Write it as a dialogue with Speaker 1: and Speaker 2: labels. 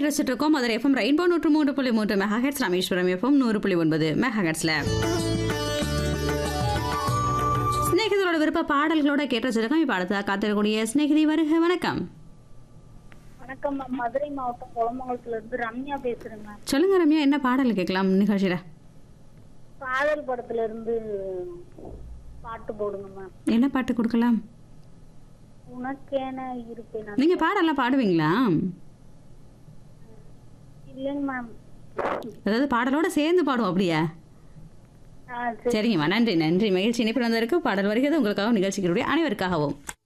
Speaker 1: கேட்டு ரசிச்சுட்டு இருக்கோம் மதுரை எஃப்எம் ரெயின்போ நூற்று மூன்று புள்ளி மூன்று மெகா ஹெட்ஸ் ராமேஸ்வரம் எஃப்எம் நூறு புள்ளி ஒன்பது மெகா ஹெட்ஸ்ல ஸ்நேகிதரோட விருப்ப பாடல்களோட கேட்டு வச்சிருக்கோம் இப்போ அடுத்ததாக காத்திருக்கக்கூடிய ஸ்நேகிதி வருக வணக்கம்
Speaker 2: வணக்கம் மேம் மதுரை மாவட்டம் குளமங்கலத்துல இருந்து ரம்யா பேசுறேன் மேம்
Speaker 1: சொல்லுங்க ரம்யா என்ன பாடல் கேட்கலாம் நிகழ்ச்சியில
Speaker 2: காதல் படத்துல இருந்து பாட்டு போடுங்க மேம்
Speaker 1: என்ன பாட்டு கொடுக்கலாம்
Speaker 2: உனக்கேன இருப்பேன் நான்.
Speaker 1: நீங்க பாடலாம் பாடுவீங்களா
Speaker 2: இல்லைங்க மேம்
Speaker 1: அதாவது பாடலோட சேர்ந்து பாடுவோம் அப்படியா
Speaker 2: ஆ சரி
Speaker 1: சரிங்கம்மா நன்றி நன்றி மகிழ்ச்சி இணைப்பில் வந்ததற்கு பாடல் வருகிறது உங்களுக்காகவும் நிகழ்ச்சிகளுடைய அனைவருக்காகவும்